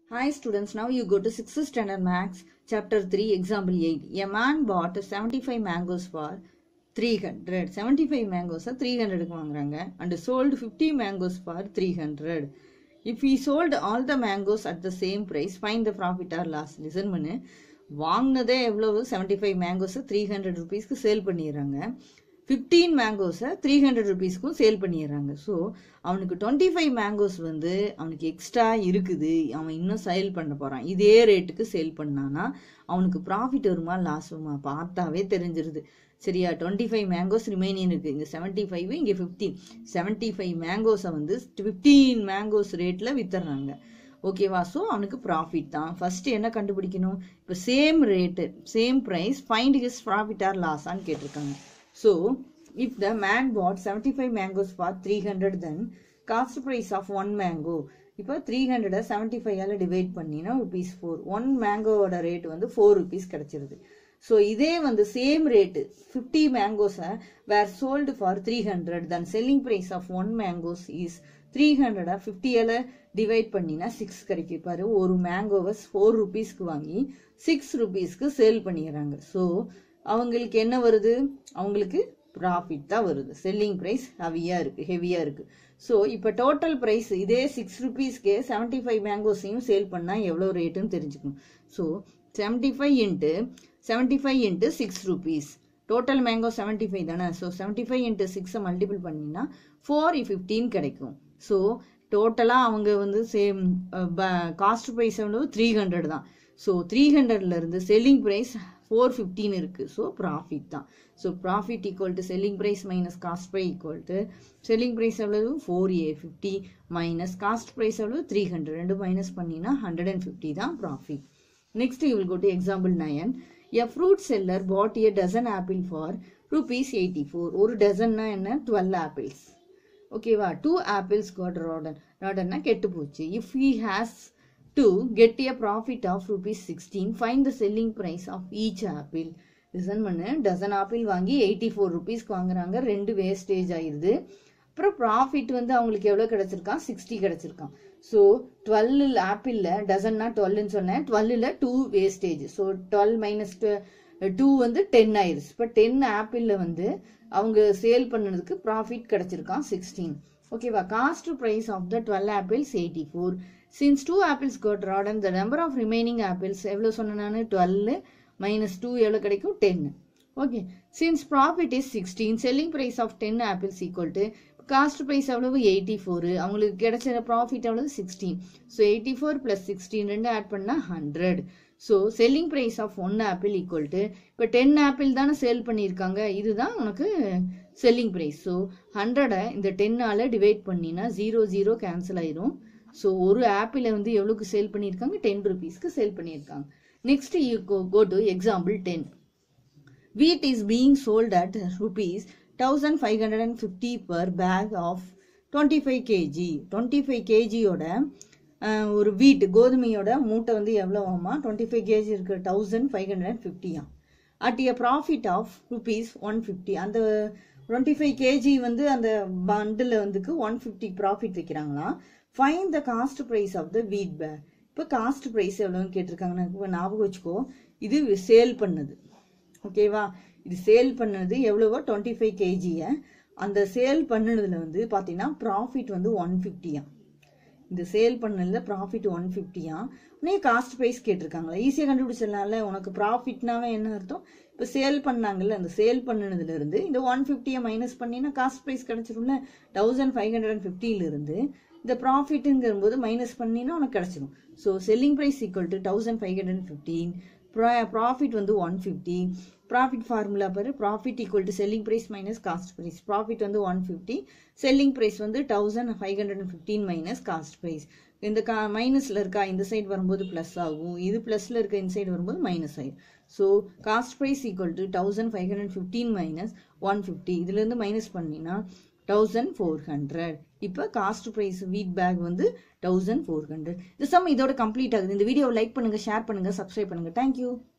Hi students, now you go to 6th standard max, chapter 3, example 8. A man bought 75 mangoes for 300. 75 mangoes 300 க்கு வாங்குறாங்க and sold 50 mangoes for 300. If he sold all the mangoes at the same price, find the profit or loss. Listen பண்ணு வாங்கினதே எவ்வளவு 75 மேங்கோஸை three hundred ருபீஸ்க்கு sale பண்ணிடுறாங்க fifteen மேங்கோஸை three hundred ருபீஸ்க்கும் சேல் பண்ணிடுறாங்க ஸோ அவனுக்கு டுவெண்ட்டி ஃபைவ் மேங்கோஸ் வந்து அவனுக்கு எக்ஸ்ட்ரா இருக்குது அவன் இன்னும் சேல் பண்ண போகிறான் இதே ரேட்டுக்கு சேல் பண்ணானா அவனுக்கு ப்ராஃபிட் வருமா லாஸ் வருமா பார்த்தாவே தெரிஞ்சிருது சரியா டுவெண்ட்டி ஃபைவ் மேங்கோஸ் ரிமைனிங் இருக்குது இங்கே செவன்ட்டி ஃபைவ் இங்கே ஃபிஃப்டீன் செவன்ட்டி ஃபைவ் மேங்கோஸை வந்து ஃபிஃப்டீன் மேங்கோஸ் ரேட்டில் வித்துடுறாங்க ஓகேவா ஸோ அவனுக்கு ப்ராஃபிட் தான் ஃபர்ஸ்ட் என்ன கண்டுபிடிக்கணும் இப்போ same rate same price find his profit or லாஸான்னு கேட்டிருக்காங்க so if the man bought seventy five mangoes for three hundred then cost price of one mango இப்போ த்ரீ ஹண்ட்ரடை செவன்ட்டி ஃபைவால் டிவைட் பண்ணினா ருபீஸ் ஃபோர் ஒன் மேங்கோவோட rate வந்து four rupees கிடச்சிருது so இதே வந்து சேம் ரேட்டு ஃபிஃப்டி மேங்கோஸை were sold for three hundred then selling price of one mangoes is three ஹண்ட்ரடை ஃபிஃப்டியால் டிவைட் பண்ணினா சிக்ஸ் கிடைக்கும் பாரு ஒரு மேங்கோவை ஃபோர் ருபீஸ்க்கு வாங்கி சிக்ஸ் ருபீஸ்க்கு சேல் பண்ணிடுறாங்க ஸோ அவங்களுக்கு என்ன வருது அவங்களுக்கு ப்ராஃபிட் தான் வருது செல்லிங் ப்ரைஸ் ஹெவியாக இருக்குது ஹெவியாக இருக்குது ஸோ இப்போ டோட்டல் ப்ரைஸ் இதே சிக்ஸ் ருபீஸ்க்கே செவன்ட்டி ஃபைவ் மேங்கோஸையும் சேல் பண்ணால் எவ்வளோ ரேட்டுன்னு தெரிஞ்சுக்கணும் so seventy five into seventy five into six rupees total mango seventy five தானே ஸோ செவன்ட்டி ஃபைவ் இன்ட்டு சிக்ஸை மல்டிபிள் பண்ணினா ஃபோர் ஃபிஃப்டீன் கிடைக்கும் ஸோ டோட்டலாக அவங்க வந்து சேம் காஸ்ட் ப்ரைஸ் வந்து த்ரீ ஹண்ட்ரட் தான் ஸோ த்ரீ ஹண்ட்ரட்லேருந்து செல்லிங் ப்ரைஸ் ஃபோர் ஃபிஃப்டின் இருக்குது ஸோ ப்ராஃபிட் தான் so profit equal to selling price minus cost price equal to selling price எவ்வளவு four a fifty minus cost price எவ்வளவு three hundred ரெண்டு minus பண்ணினா hundred and fifty தான் profit next you will go to example nine a fruit seller bought a dozen apple for rupees eighty four ஒரு டசன்னா என்ன twelve apples ஓகேவா two apples got rotten ராடன்னா கெட்டு போச்சு if he has to get a profit of rupees sixteen find the selling price of each apple listen பண்ணு dozen apple வாங்கி eighty four ருபீஸ்க்கு வாங்குறாங்க ரெண்டு வேஸ்டேஜ் ஆயிடுது அப்புறம் ப்ராஃபிட் வந்து அவங்களுக்கு எவ்வளோ கிடச்சிருக்கான் சிக்ஸ்டி கிடச்சிருக்கான் ஸோ டுவெல் ஆப்பிளில் டசன்னா டுவெல்னு சொன்னேன் டுவெல்லில் two wastage so twelve minus two வந்து டென் ஆயிடுச்சு இப்போ டென் ஆப்பிளில் வந்து அவங்க சேல் பண்ணதுக்கு ப்ராஃபிட் கிடச்சிருக்கான் சிக்ஸ்டீன் ஓகேவா cost price of the twelve apples eighty four since two apples got rotten the number of remaining apples எவ்வளோ சொன்னேன் நான் டுவெல் மைனஸ் டூ எவ்வளோ கிடைக்கும் ten okay since profit is sixteen selling price of ten apples equal to cost price எவ்வளவு eighty four அவங்களுக்கு கிடைச்ச profit எவ்வளவு sixteen so eighty four plus sixteen ரெண்டு ஆட் பண்ணால் hundred so selling price of one apple equal to இப்போ ten apple தானே sale பண்ணியிருக்காங்க இதுதான் உனக்கு செல்லிங் ப்ரைஸ் ஸோ ஹண்ட்ரடை இந்த டென்னால் டிவைட் பண்ணினா ஜீரோ ஜீரோ கேன்சல் ஆயிரும் ஸோ ஒரு ஆப்பிளை வந்து எவ்வளோக்கு சேல் பண்ணியிருக்காங்க டென் ருபீஸ்க்கு சேல் பண்ணியிருக்காங்க next you go to example ten wheat is being sold at rupees thousand five hundred and fifty per bag of twenty five KG twenty five கேஜியோட ஒரு வீட்டு கோதுமையோட மூட்டை வந்து எவ்வளோ ஆகுமா டுவெண்ட்டி ஃபைவ் கேஜி இருக்கு தௌசண்ட் ஃபைவ் ஹண்ட்ரட் அண்ட் ஃபிஃப்டியா at a profit of rupees one fifty அந்த டுவெண்ட்டி ஃபைவ் கேஜி வந்து அந்த பண்டில் வந்துக்கு ஒன் ஃபிஃப்டி ப்ராஃபிட் வைக்கிறாங்களாம் find the cost price of the wheat bag இப்போ காஸ்ட் ப்ரைஸ் எவ்வளோன்னு கேட்டிருக்காங்க இப்போ ஞாபகம் வச்சுக்கோ இது சேல் பண்ணது ஓகேவா இது சேல் பண்ணது எவ்வளவோ டுவெண்ட்டி ஃபைவ் கேஜியை அந்த சேல் பண்ணினதுல வந்து பார்த்தீங்கன்னா ப்ராஃபிட் வந்து ஒன் ஃபிஃப்டியா இந்த சேல் பண்ணதில் ப்ராஃபிட் ஒன் ஃபிஃப்டியா உடனே காஸ்ட் ப்ரைஸ் கேட்டிருக்காங்களா ஈஸியாக கண்டுபிடிச்சிடலாம்ல உனக்கு ப்ராஃபிட்னாவே என்ன அர்த்தம் இப்போ சேல் பண்ணாங்கல்ல அந்த சேல் பண்ணினதுலேருந்து இந்த ஒன் ஃபிஃப்டியை மைனஸ் பண்ணினா காஸ்ட் ப்ரைஸ் கிடச்சிரும்ல தௌசண்ட் ஃபைவ் ஹண்ட்ரட் அண்ட் ஃபிஃப்டியிலிருந்து இந்த ப்ராஃபிட்டுங்கிற போது மைனஸ் பண்ணினா உனக்கு கிடச்சிடும் so selling price equal to thousand five hundred fifteen profit வந்து ஒன் ஃபிஃப்டி ப்ராஃபிட் ஃபார்முலா பாரு profit equal to selling price minus cost price profit வந்து ஒன் ஃபிஃப்டி செல்லிங் ப்ரைஸ் வந்து thousand five hundred and fifteen minus cost price இந்த கா மைனஸில் இருக்கா இந்த side வரும்போது ப்ளஸ் ஆகும் இது ப்ளஸில் இருக்க இந்த சைடு வரும்போது மைனஸ் ஆகும் so cost price equal to thousand five hundred fifteen minus one fifty இதுலேருந்து மைனஸ் பண்ணினா தௌசண்ட் ஃபோர் ஹண்ட்ரட் இப்போ காஸ்ட் ப்ரைஸ் வீட் பேக் வந்து தௌசண்ட் ஃபோர் ஹண்ட்ரட் இந்த சம் இதோட கம்ப்ளீட் ஆகுது இந்த வீடியோ லைக் பண்ணுங்கள் ஷேர் பண்ணுங்கள் சப்ஸ்கிரைப் பண்ணுங்கள் தேங்க்யூ